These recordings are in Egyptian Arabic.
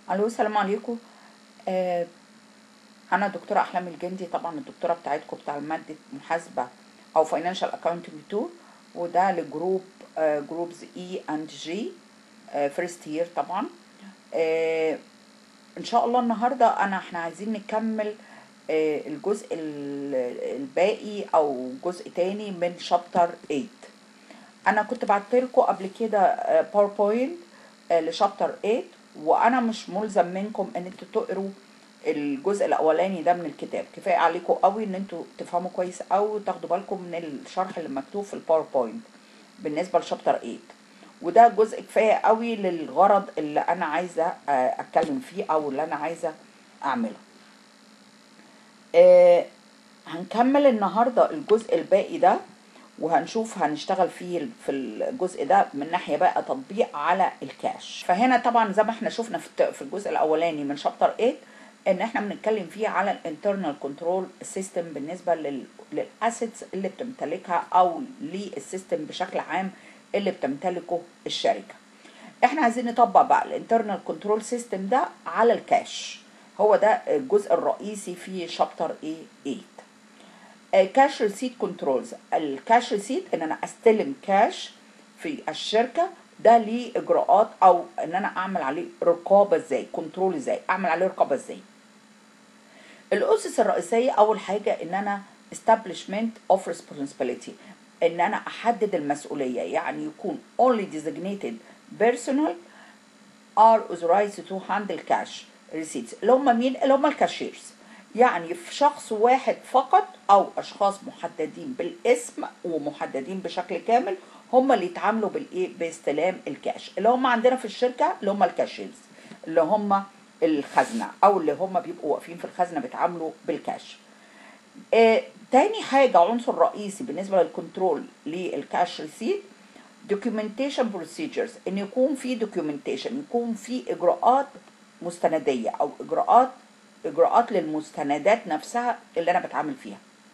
الو السلام عليكم آه انا دكتوره احلام الجندي طبعا الدكتوره بتاعتكم بتاع ماده محاسبه او فاينانشال اكاونتنج 2 وده لجروب آه جروبز اي اند جي فيرست يير طبعا آه ان شاء الله النهارده انا احنا عايزين نكمل آه الجزء ال- الباقي او جزء تاني من شابتر 8 انا كنت بعت لكم قبل كده باوربوينت لشابتر 8 وانا مش ملزم منكم ان انتوا تقروا الجزء الاولاني ده من الكتاب كفايه عليكم قوي ان انتوا تفهموا كويس قوي وتاخدوا بالكم من الشرح اللي مكتوب في الباوربوينت بالنسبه لشابتر 8 وده جزء كفايه قوي للغرض اللي انا عايزه آه، اتكلم فيه او اللي انا عايزه اعمله آه، هنكمل النهارده الجزء الباقي ده وهنشوف هنشتغل فيه في الجزء ده من ناحيه بقى تطبيق على الكاش فهنا طبعا زي ما احنا شفنا في الت- في الجزء الاولاني من شابتر 8 ان احنا بنتكلم فيه على الانترنال كنترول سيستم بالنسبه لل للاسيتس اللي بتمتلكها او للسيستم بشكل عام اللي بتمتلكه الشركه احنا عايزين نطبق بقى الانترنال كنترول سيستم ده على الكاش هو ده الجزء الرئيسي في شابتر ايه 8 كاش ريسيت كنترولز الكاش ريسيت ان انا استلم كاش في الشركه ده ليه اجراءات او ان انا اعمل عليه رقابه ازاي كنترول ازاي اعمل عليه رقابه ازاي الاسس الرئيسيه اول حاجه ان انا establishment of responsibility ان انا احدد المسؤوليه يعني يكون only designated personnel are authorized to handle cash receipts اللي هم مين اللي هم الكاشيرز يعني في شخص واحد فقط او اشخاص محددين بالاسم ومحددين بشكل كامل هم اللي يتعاملوا بالايه باستلام الكاش اللي هم عندنا في الشركه اللي هم الكاشيرز اللي هم الخزنه او اللي هم بيبقوا واقفين في الخزنه بيتعاملوا بالكاش آه، تاني حاجة عنصر رئيسي بالنسبة للكنترول للكاش ريسيت documentation procedures ان يكون في documentation يكون في اجراءات مستندية او اجراءات اجراءات للمستندات نفسها اللي انا بتعامل فيها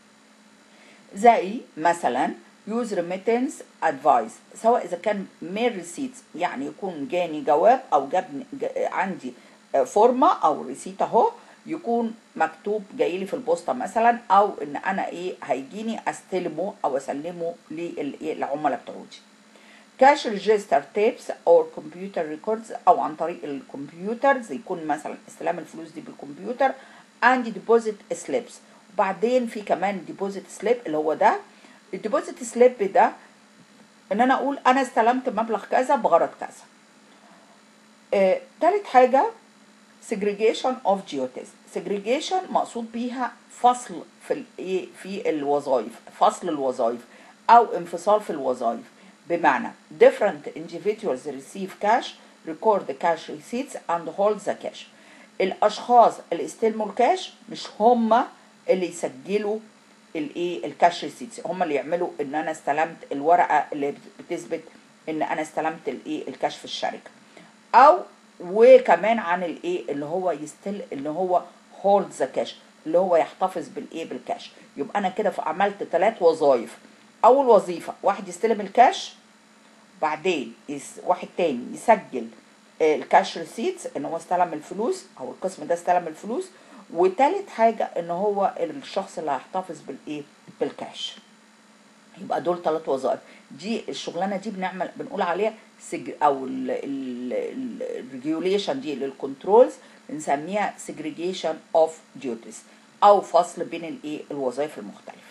زي مثلا use remittance advice سواء اذا كان mail receipts يعني يكون جاني جواب او جاب جا- عندي آه، فورمه او ريسيت اهو يكون مكتوب جاي لي في البوسطه مثلا او ان انا ايه هيجيني استلمه او اسلمه للعملاء بتوعي كاش ريجستر تيبس او كمبيوتر ريكوردز او عن طريق الكمبيوترز يكون مثلا استلام الفلوس دي بالكمبيوتر عندي ديبوزيت سليبس وبعدين في كمان ديبوزيت سليب اللي هو ده الديبوزيت سليب ده ان انا اقول انا استلمت مبلغ كذا بغرض كذا آه، تالت حاجه segregation of duties segregation مقصود بيها فصل في الايه في الوظائف فصل الوظائف او انفصال في الوظائف بمعنى different individuals receive cash record the cash receipts and hold the cash الاشخاص اللي استلموا الكاش مش هم اللي يسجلوا الايه الكاش ريسيتس هم اللي يعملوا ان انا استلمت الورقه اللي بتثبت ان انا استلمت الايه الكاش في الشركه او وكمان عن الايه اللي هو يستل اللي هو هولد ذا كاش اللي هو يحتفظ بالايه بالكاش يبقى انا كده عملت ثلاث وظائف اول وظيفه واحد يستلم الكاش بعدين يس واحد تاني يسجل آه، الكاش ريسيتس ان هو استلم الفلوس او القسم ده استلم الفلوس وتالت حاجه ان هو الشخص اللي هيحتفظ بالايه بالكاش يبقى دول ثلاث وظائف دي الشغلانه دي بنعمل بنقول عليها سج او الريجوليشن دي للكنترولز بنسميها segregation of duties او فصل بين الايه الوظائف المختلفه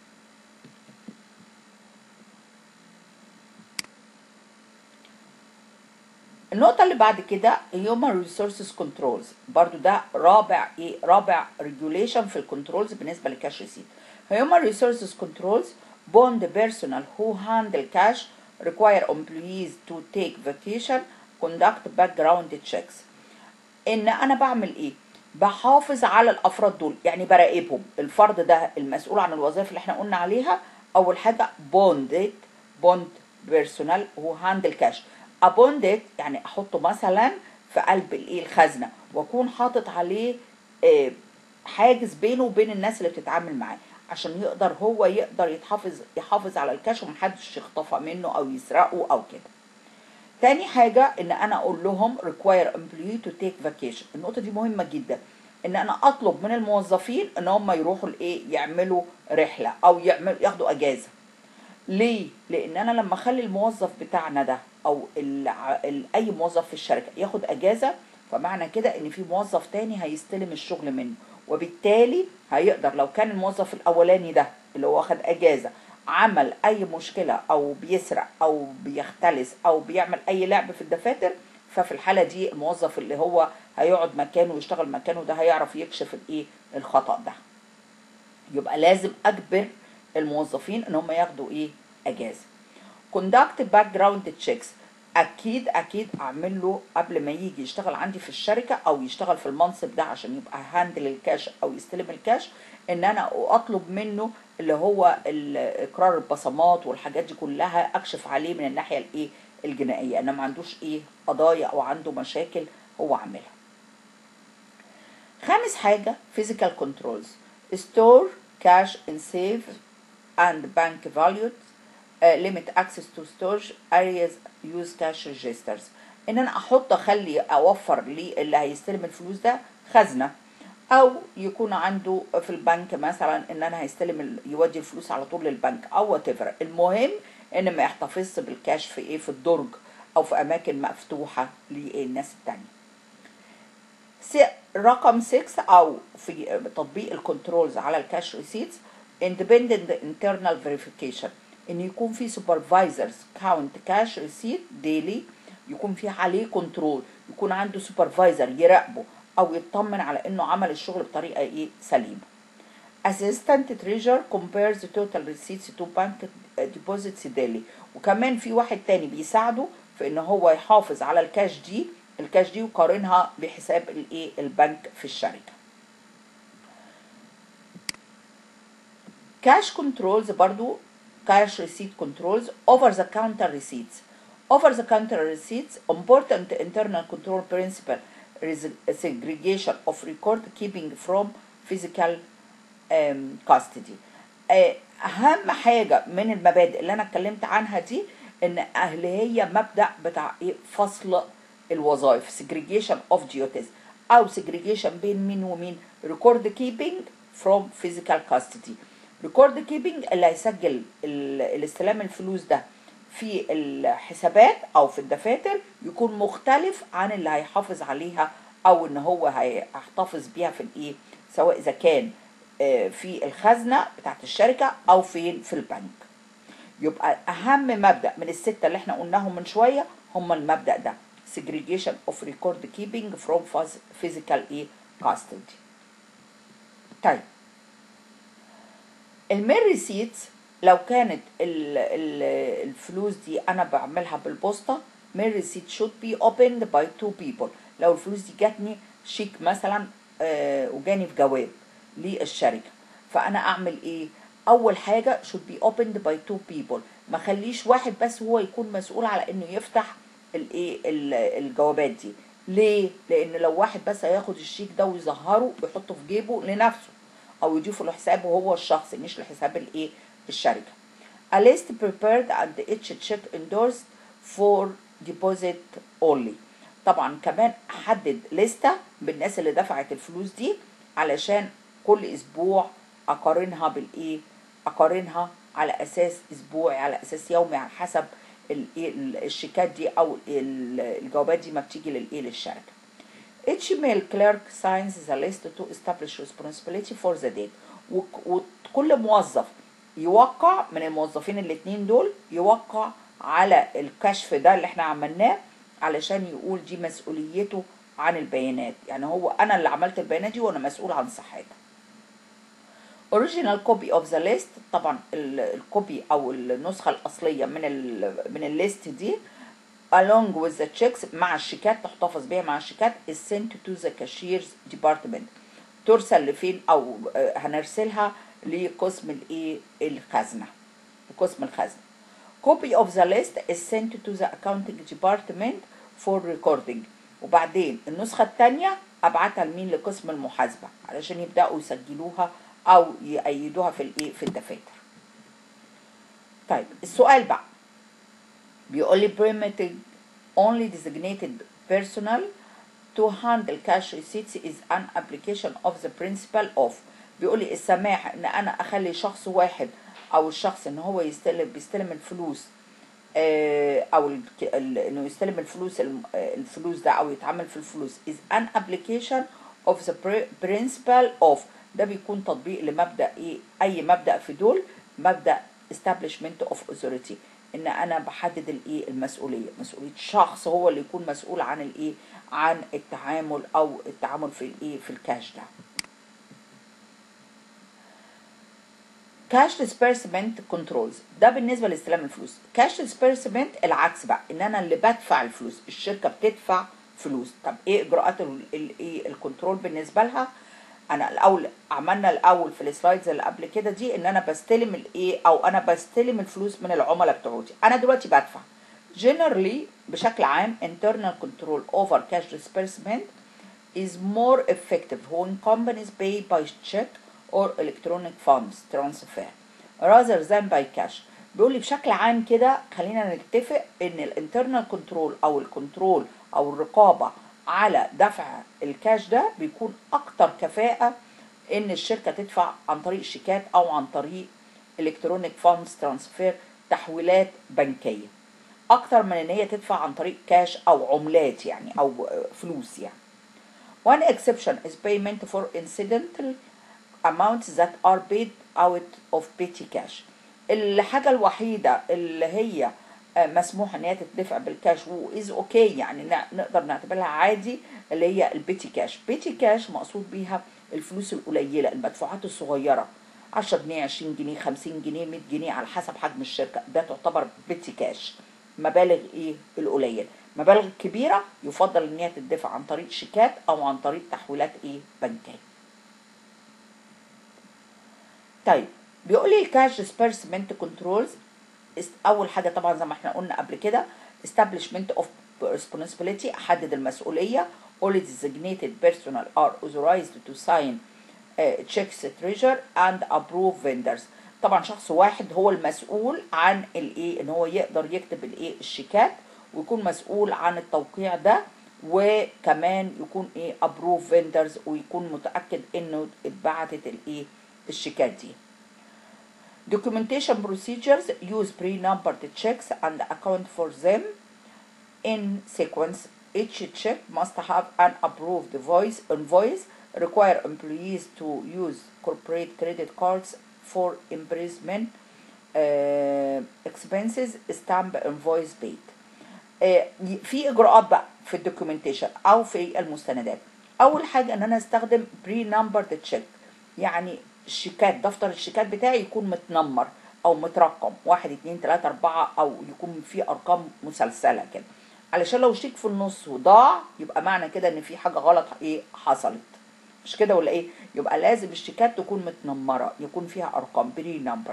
النقطة اللي بعد كده Human Resources Controls برضو ده رابع ايه رابع regulation في الكنترولز بالنسبة للكاش ريسيت Human Resources Controls bond the personnel who handle cash require employees to take vacation conduct background checks ان انا بعمل ايه بحافظ على الافراد دول يعني براقبهم الفرد ده المسؤول عن الوظائف اللي احنا قلنا عليها اول حاجه bonded bond personnel who handle cash abonded يعني احطه مثلا في قلب الايه الخزنه واكون حاطط عليه آه، حاجز بينه وبين الناس اللي بتتعامل معاه عشان يقدر هو يقدر يتحافظ يحافظ على الكاش ومحدش يخطفها منه او يسرقه او كده تاني حاجة ان انا اقول لهم require employee to take vacation النقطة دي مهمة جدا ان انا اطلب من الموظفين ان هم يروحوا لايه يعملوا رحلة او يعمل ياخدوا اجازة ليه؟ لان انا لما اخلي الموظف بتاعنا ده او ال ال اي موظف في الشركة ياخد اجازة فمعنى كده ان في موظف تاني هيستلم الشغل منه وبالتالي هيقدر لو كان الموظف الاولاني ده اللي هو واخد اجازة عمل اي مشكلة او بيسرق او بيختلس او بيعمل اي لعب في الدفاتر ففي الحالة دي الموظف اللي هو هيقعد مكانه ويشتغل مكانه ده هيعرف يكشف الايه الخطأ ده يبقى لازم اجبر الموظفين ان هم ياخدوا ايه اجازة conduct background checks اكيد اكيد اعمل له قبل ما يجي يشتغل عندي في الشركه او يشتغل في المنصب ده عشان يبقى هاندل الكاش او يستلم الكاش ان انا اطلب منه اللي هو اقرار البصمات والحاجات دي كلها اكشف عليه من الناحيه الايه الجنائيه انا ما عندوش ايه قضايا او عنده مشاكل هو عاملها خامس حاجه physical controls store cash in safe and bank values uh, limit access to storage areas use cash registers ان انا احط اخلي اوفر للي هيستلم الفلوس ده خزنه او يكون عنده في البنك مثلا ان انا هيستلم يودي الفلوس على طول للبنك او وات المهم ان ما يحتفظش بالكاش في ايه في الدرج او في اماكن مفتوحه للناس التانية رقم 6 او في تطبيق الكنترولز على الكاش ريسيتس independent internal verification ان يكون في سوبرفايزرز كاونت كاش ريسيت ديلي يكون في عليه كنترول يكون عنده سوبرفايزر يراقبه او يطمن على انه عمل الشغل بطريقه ايه سليمه assistant treasurer compares the total receipts to bank deposits daily وكمان في واحد تاني بيساعده في ان هو يحافظ على الكاش دي الكاش دي ويقارنها بحساب الايه البنك في الشركه كاش كنترولز برضو cash receipt controls over the counter receipts. Over the counter receipts, important internal control principle is segregation of record keeping from physical um, custody. أهم حاجة من المبادئ اللي أنا اتكلمت عنها دي إن اللي هي مبدأ بتاع إيه فصل الوظائف segregation of duties أو segregation بين مين ومين record keeping from physical custody. ريكورد كيبنج اللي هيسجل الاستلام الفلوس ده في الحسابات او في الدفاتر يكون مختلف عن اللي هيحافظ عليها او ان هو هيحتفظ بيها في الايه سواء اذا كان في الخزنه بتاعت الشركه او فين في البنك يبقى اهم مبدا من السته اللي احنا قلناهم من شويه هم المبدا ده segregation of record keeping from physical ايه custody طيب الميل ريسيتس لو كانت ال ال الفلوس دي انا بعملها بالبوسطه ميل ريسيت should be opened by two people لو الفلوس دي جاتني شيك مثلا آه وجاني في جواب للشركه فانا اعمل ايه اول حاجه should be opened by two people ما خليش واحد بس هو يكون مسؤول على انه يفتح الايه الجوابات دي ليه لان لو واحد بس هياخد الشيك ده ويظهره ويحطه في جيبه لنفسه او يضيفه لحسابه هو الشخصي مش لحساب الايه الشركه a list prepared and each check endorsed for deposit only طبعا كمان احدد لستة بالناس اللي دفعت الفلوس دي علشان كل اسبوع اقارنها بالايه اقارنها على اساس اسبوعي على اساس يومي على حسب الشيكات دي او الجوابات دي ما بتيجي للايه للشركه Each mail clerk signs the list to establish responsibility for the date. وكل موظف يوقع من الموظفين الاثنين دول يوقع على الكشف ده اللي احنا عملناه علشان يقول دي مسؤوليته عن البيانات يعني هو انا اللي عملت البيانات دي وانا مسؤول عن صحتها original copy of the list طبعا الكوبي او النسخه الاصليه من ال من الليست دي along with the checks مع الشيكات تحتفظ بيها مع الشيكات is sent to the cashier's department ترسل لفين او هنرسلها لقسم الايه الخزنه قسم الخزنه copy of the list is sent to the accounting department for recording وبعدين النسخه الثانيه ابعتها لمين لقسم المحاسبه علشان يبداوا يسجلوها او يأيدوها في الايه في الدفاتر طيب السؤال بقى بيقول لي permitted only designated personnel to handle cash receipts is an application of the principle of بيقول لي السماح ان انا اخلي شخص واحد او الشخص ان هو يستلم بيستلم الفلوس آه، او ال- ال- انه يستلم الفلوس الم- آه، الفلوس ده او يتعامل في الفلوس is an application of the pri- principle of ده بيكون تطبيق لمبدا ايه اي مبدا في دول مبدا establishment of authority ان انا بحدد الايه المسؤوليه مسؤوليه شخص هو اللي يكون مسؤول عن الايه عن التعامل او التعامل في الايه في الكاش ده كاش disbursement كنترولز ده بالنسبه لاستلام الفلوس كاش disbursement العكس بقى ان انا اللي بدفع الفلوس الشركه بتدفع فلوس طب ايه اجراءات ال- ال- ايه الكنترول بالنسبه لها انا الاول عملنا الاول في السلايدز اللي قبل كده دي ان انا بستلم الايه او انا بستلم الفلوس من العملاء بتوعتي انا دلوقتي بدفع generally بشكل عام internal control over cash disbursement is more effective when companies pay by check or electronic funds transfer rather than by cash بيقول لي بشكل عام كده خلينا نتفق ان الانترنال كنترول او الكنترول او الرقابه على دفع الكاش ده بيكون اكتر كفاءه ان الشركه تدفع عن طريق شيكات او عن طريق الكترونيك فاندز ترانسفير تحويلات بنكيه اكتر من ان هي تدفع عن طريق كاش او عملات يعني او آه، فلوس يعني One exception is payment for incidental amounts that are paid out of petty cash. الحاجة الوحيدة اللي هي آه، مسموح ان هي تدفع بالكاش وإز اوكي يعني نع- نقدر نعتبرها عادي اللي هي البيتي كاش. بيتي كاش مقصود بيها الفلوس القليلة المدفوعات الصغيرة 10 جنيه 20 جنيه 50 جنيه 100 جنيه على حسب حجم الشركة ده تعتبر بيتي كاش مبالغ ايه القليله مبالغ كبيره يفضل ان هي تدفع عن طريق شيكات او عن طريق تحويلات ايه بنكيه طيب بيقول لي الكاش disbursement كنترولز اول حاجه طبعا زي ما احنا قلنا قبل كده establishment of responsibility احدد المسؤوليه all designated personnel are authorized to sign uh, checks treasure and approve vendors طبعا شخص واحد هو المسؤول عن الايه ان هو يقدر يكتب الايه الشيكات ويكون مسؤول عن التوقيع ده وكمان يكون ايه ابروف فيندرز ويكون متاكد انه اتبعتت الايه الشيكات دي documentation procedures use pre-numbered checks and account for them in sequence. Each check must have an approved voice invoice, require employees to use corporate credit cards for imprisonment uh, expenses, stamp invoice paid. آه، في اجراءات بقى في الدوكيومنتيشن او في المستندات اول حاجه ان انا استخدم بري نمبرد تشيك يعني الشيكات دفتر الشيكات بتاعي يكون متنمر او مترقم واحد اتنين تلاته اربعه او يكون فيه ارقام مسلسله كده علشان لو شيك في النص وضاع يبقى معنى كده ان في حاجه غلط ايه حصلت مش كده ولا ايه يبقى لازم الشيكات تكون متنمره يكون فيها ارقام بري نمبرد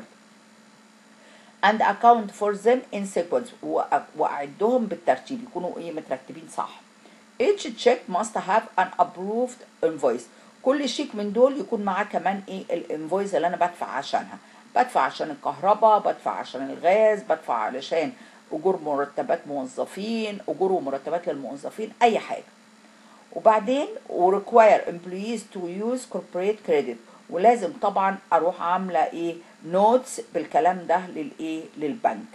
and account for them in sequence وأ- واعدهم بالترتيب يكونوا ايه مترتبين صح each check must have an approved invoice كل شيك من دول يكون معاه كمان ايه الانفويس اللي انا بدفع عشانها بدفع عشان الكهرباء بدفع عشان الغاز بدفع علشان اجور مرتبات موظفين اجور ومرتبات للموظفين اي حاجه وبعدين وريكواير employees to use corporate credit ولازم طبعا اروح عامله ايه نوتس بالكلام ده للايه للبنك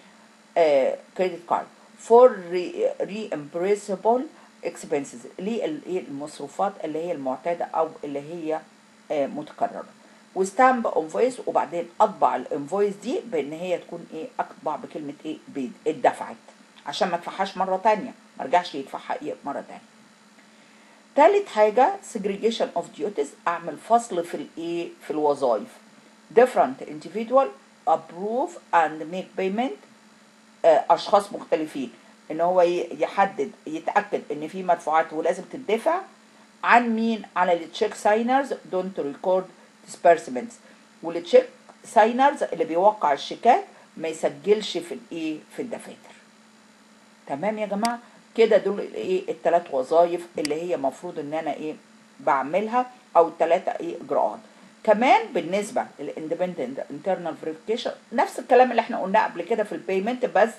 كريدت كارد فور reimbursable expenses للايه المصروفات اللي هي المعتاده او اللي هي آه، متكرره وستامب انفويس وبعدين اطبع الانفويس دي بان هي تكون ايه اطبع بكلمه ايه بيد اتدفعت عشان ما ادفعهاش مره تانية ما ارجعش يدفعها ايه مره تانية تالت حاجة segregation of duties أعمل فصل في الإيه في الوظائف different individual approve and make payment آه، أشخاص مختلفين إن هو ي- يحدد يتأكد إن في مدفوعات ولازم تدفع عن مين على التشيك ساينرز don't record disbursements والتشيك ساينرز اللي بيوقع الشيكات ما يسجلش في الإيه في الدفاتر تمام يا جماعه كده دول ايه الثلاث وظايف اللي هي مفروض ان انا ايه بعملها او الثلاثه ايه اجراءات كمان بالنسبه للاندبندنت انترنال فيريفيكيشن نفس الكلام اللي احنا قلناه قبل كده في البيمنت بس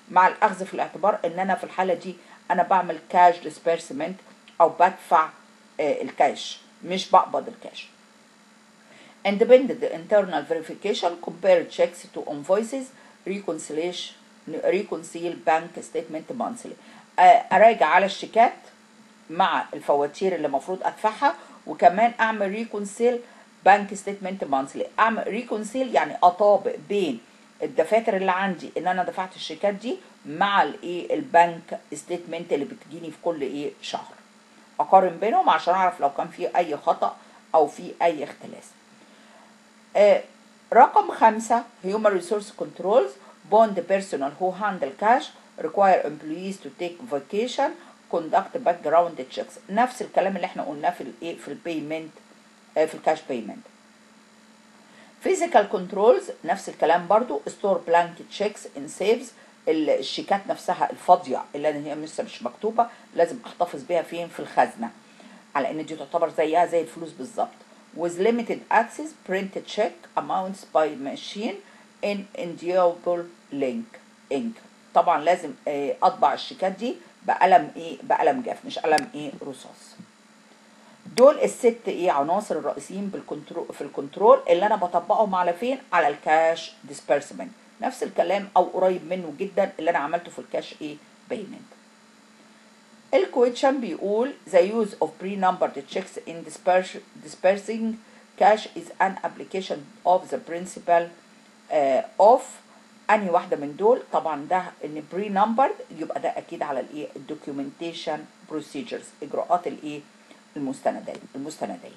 مع الاخذ في الاعتبار ان انا في الحاله دي انا بعمل كاش ديسبيرسمنت او بدفع آه، الكاش مش بقبض الكاش independent internal verification compare checks to invoices reconciliation reconcile bank statement monthly آه، اراجع على الشيكات مع الفواتير اللي المفروض ادفعها وكمان اعمل ريكونسيل بانك ستيتمنت مانثلي اعمل ريكونسيل يعني اطابق بين الدفاتر اللي عندي ان انا دفعت الشيكات دي مع الايه البنك ستيتمنت اللي بتجيني في كل ايه شهر اقارن بينهم عشان اعرف لو كان في اي خطا او في اي اختلاس آه، رقم خمسة human resource controls bond personnel who handle cash require employees to take vacation conduct background checks نفس الكلام اللي احنا قلناه في الايه في البيمنت في الكاش بيمنت physical controls نفس الكلام برضو store blank checks in safes ال- الشيكات نفسها الفاضية اللي أنا هي لسه مش مكتوبة لازم احتفظ بيها فين في الخزنة على ان دي تعتبر زيها زي الفلوس بالظبط with limited access print check amounts by machine in indelible link ink طبعا لازم آه، اطبع الشيكات دي بقلم ايه بقلم جاف مش قلم ايه رصاص دول الست ايه عناصر الرئيسيين بالكنترول في الكنترول اللي انا بطبقهم على فين على الكاش ديسبيرسمنت نفس الكلام او قريب منه جدا اللي انا عملته في الكاش ايه بيمنت الكويتشن بيقول the use of pre-numbered checks in disperse- dispersing cash is an application of the principle uh, of انهي واحده من دول طبعا ده ان بري نمبرد يبقى ده اكيد على الايه الدوكيومنتيشن بروسيجرز اجراءات الايه المستنديه المستنديه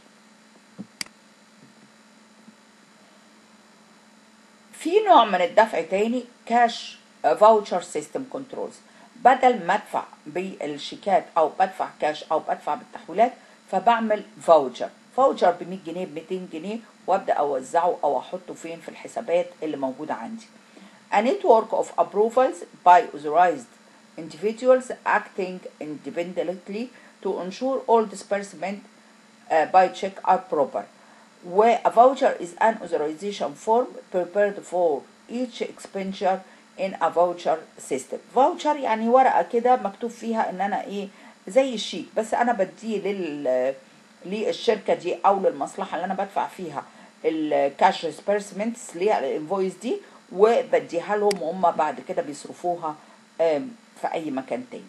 في نوع من الدفع تاني كاش فاوتشر سيستم كنترولز بدل ما ادفع بالشيكات او بدفع كاش او بدفع بالتحويلات فبعمل فاوتشر فاوتشر ب 100 جنيه ب 200 جنيه وابدا اوزعه او احطه فين في الحسابات اللي موجوده عندي a network of approvals by authorized individuals acting independently to ensure all disbursement uh, by check are proper where a voucher is an authorization form prepared for each expenditure in a voucher system voucher يعني ورقة كده مكتوب فيها ان انا ايه زي الشيك بس انا بديه لل للشركة دي او للمصلحة اللي انا بدفع فيها الكاش ديسبيرسمنتس اللي هي الانفويس دي وبديها لهم وهم بعد كده بيصرفوها آم، في اي مكان تاني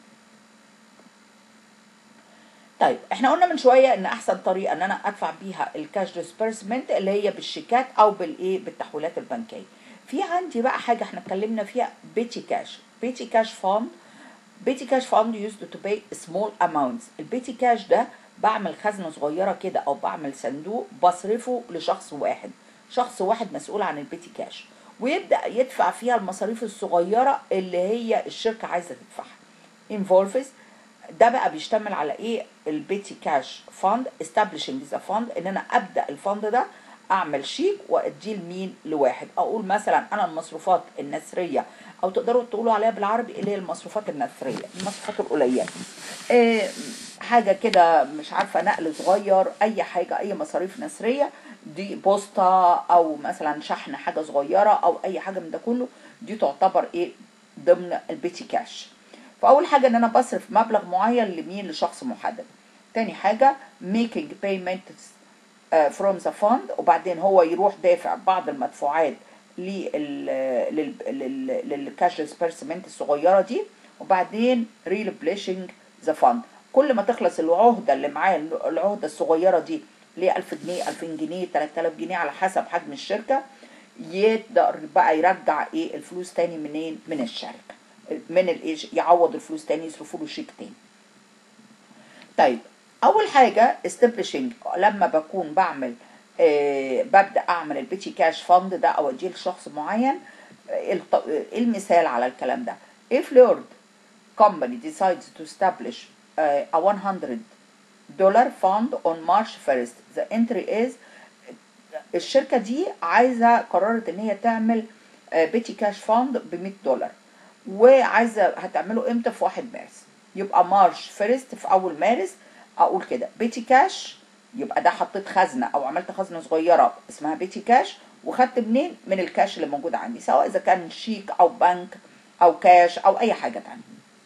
طيب احنا قلنا من شويه ان احسن طريقه ان انا ادفع بيها الكاش ديسبيرسمنت اللي هي بالشيكات او بالايه بالتحويلات البنكيه في عندي بقى حاجه احنا اتكلمنا فيها بيتي كاش بيتي كاش فاند بيتي كاش فاند يوزد تو باي سمول اماونتس البيتي كاش ده بعمل خزنه صغيره كده او بعمل صندوق بصرفه لشخص واحد شخص واحد مسؤول عن البيتي كاش ويبدا يدفع فيها المصاريف الصغيره اللي هي الشركه عايزه تدفعها involves ده بقى بيشتمل على ايه البيتي كاش فاند establishing ذا فاند ان انا ابدا الفند ده اعمل شيك واديه لمين لواحد اقول مثلا انا المصروفات النثريه او تقدروا تقولوا عليها بالعربي اللي هي المصروفات النثريه المصروفات القليله إيه حاجه كده مش عارفه نقل صغير اي حاجه اي مصاريف نثريه دي بوسطه او مثلا شحن حاجه صغيره او اي حاجه من ده كله دي تعتبر ايه ضمن البيتي كاش فاول حاجه ان انا بصرف مبلغ معين لمين لشخص محدد تاني حاجه making payments uh, from the fund وبعدين هو يروح دافع بعض المدفوعات لل لل لل- للكاش ديسبيرسمنت الصغيره دي وبعدين ريبليشنج ذا فاند كل ما تخلص العهده اللي معاه العهده الصغيره دي اللي هي 1000 جنيه 2000 جنيه 3000 جنيه على حسب حجم الشركه يقدر بقى يرجع ايه الفلوس تاني منين من الشركه من الايه يعوض الفلوس تاني يصرفوا له شيك تاني طيب اول حاجه establishing لما بكون بعمل آه ببدا اعمل البيتي كاش فند ده او اديه لشخص معين آه، الط- آه، المثال على الكلام ده if Lord company decides to establish uh, a 100 dollar fund on March 1st the entry is الشركه دي عايزه قررت ان هي تعمل بيتي كاش فاند ب 100 دولار وعايزه هتعمله امتى في 1 مارس يبقى مارش فيرست في اول مارس اقول كده بيتي كاش يبقى ده حطيت خزنه او عملت خزنه صغيره اسمها بيتي كاش وخدت منين من الكاش اللي موجود عندي سواء اذا كان شيك او بنك او كاش او اي حاجه تانية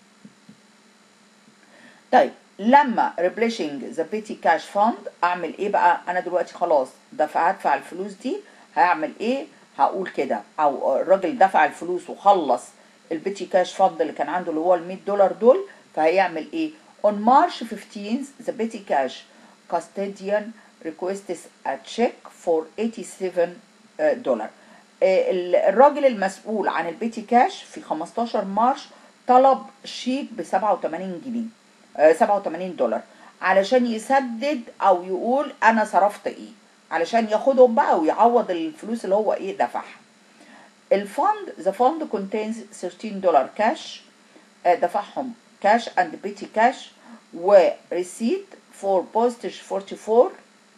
طيب لما replacing the petty cash fund اعمل ايه بقى انا دلوقتي خلاص دفع هدفع الفلوس دي هعمل ايه هقول كده او الراجل دفع الفلوس وخلص البيتي كاش فند اللي كان عنده اللي هو ال 100 دولار دول فهيعمل ايه on March 15 the petty cash custodian requests a check for 87 دولار الراجل المسؤول عن البيتي كاش في 15 مارش طلب شيك ب 87 جنيه 87 دولار علشان يسدد او يقول انا صرفت ايه علشان ياخدهم بقى ويعوض الفلوس اللي هو ايه دفعها الفند the fund contains 13 دولار كاش دفعهم كاش اند بيتي كاش وريسيت فور بوستج 44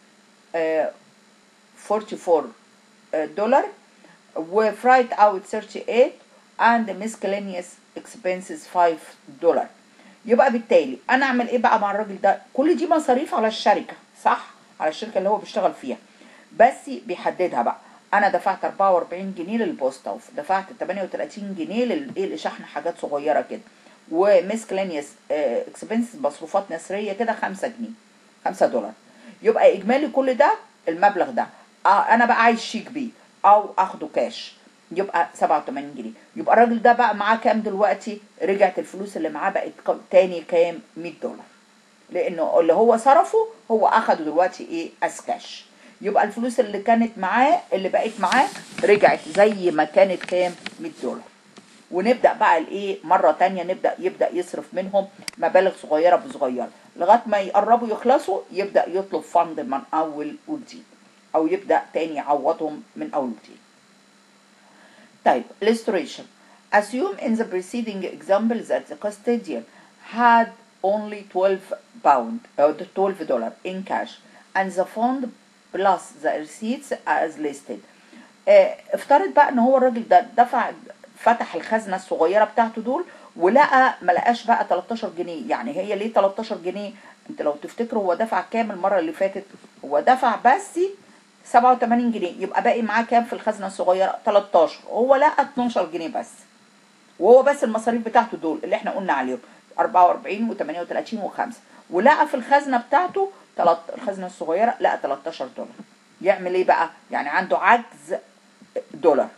44 دولار وفرايت اوت 38 and miscellaneous expenses 5 دولار يبقى بالتالي انا اعمل ايه بقى مع الراجل ده كل دي مصاريف على الشركه صح على الشركه اللي هو بيشتغل فيها بس بيحددها بقى انا دفعت 44 جنيه للبوسطه ودفعت 38 جنيه للايه لشحن حاجات صغيره كده وميسكلينيوس اكسبنسز مصروفات نسريه كده 5 جنيه 5 دولار يبقى اجمالي كل ده المبلغ ده آه انا بقى عايز شيك بيه او اخده كاش يبقى 87 جنيه يبقى الراجل ده بقى معاه كام دلوقتي رجعت الفلوس اللي معاه بقت تاني كام 100 دولار لانه اللي هو صرفه هو اخده دلوقتي ايه اس كاش يبقى الفلوس اللي كانت معاه اللي بقت معاه رجعت زي ما كانت كام 100 دولار ونبدا بقى الايه مره تانية نبدا يبدا يصرف منهم مبالغ صغيره بصغيره لغايه ما يقربوا يخلصوا يبدا يطلب فند من اول وجديد او يبدا تاني يعوضهم من اول وجديد طيب illustration assume in the preceding example that the custodian had only 12 pound or 12 dollar in cash and the fund plus the receipts as listed اه افترض بقى ان هو الراجل ده دفع فتح الخزنه الصغيره بتاعته دول ولقى ما لقاش بقى 13 جنيه يعني هي ليه 13 جنيه انت لو تفتكروا هو دفع كام المره اللي فاتت هو دفع بس 87 جنيه يبقى باقي معاه كام في الخزنه الصغيره 13 هو لقى 12 جنيه بس وهو بس المصاريف بتاعته دول اللي احنا قلنا عليهم 44 و38 و5 ولقى في الخزنه بتاعته الخزنه الصغيره لقى 13 دولار يعمل ايه بقى يعني عنده عجز دولار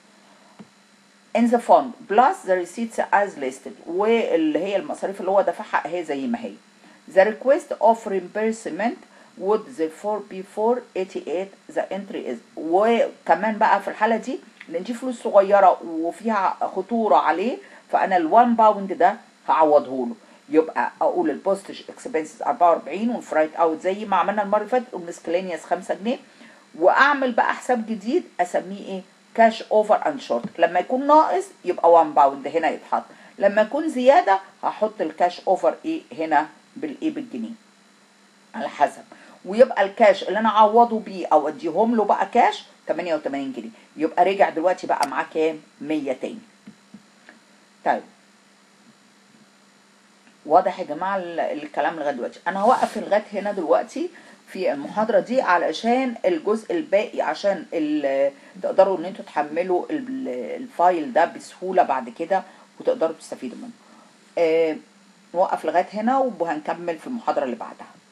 in the fund plus the receipts as listed واللي هي المصاريف اللي هو دفعها هي زي ما هي the request of reimbursement would therefore be 488 the entry is وكمان بقى في الحالة دي لان دي فلوس صغيرة وفيها خطورة عليه فانا ال1 باوند ده هعوضه له يبقى اقول البوستج اكسبنسز 44 والفرايت اوت زي ما عملنا المره اللي فاتت والمسكلينيوس 5 جنيه واعمل بقى حساب جديد اسميه ايه كاش اوفر اند شورت لما يكون ناقص يبقى 1 باوند هنا يتحط لما يكون زياده هحط الكاش اوفر ايه هنا بالايه بالجنيه على حسب ويبقى الكاش اللي انا اعوضه بيه او اديهم له بقى كاش 88 جنيه يبقى رجع دلوقتي بقى معاه كام 100 تاني طيب واضح يا جماعه الكلام لغايه دلوقتي انا هوقف لغايه هنا دلوقتي في المحاضره دي علشان الجزء الباقي عشان تقدروا ان انتوا تحملوا الفايل ده بسهوله بعد كده وتقدروا تستفيدوا منه آه نوقف لغايه هنا وهنكمل في المحاضره اللي بعدها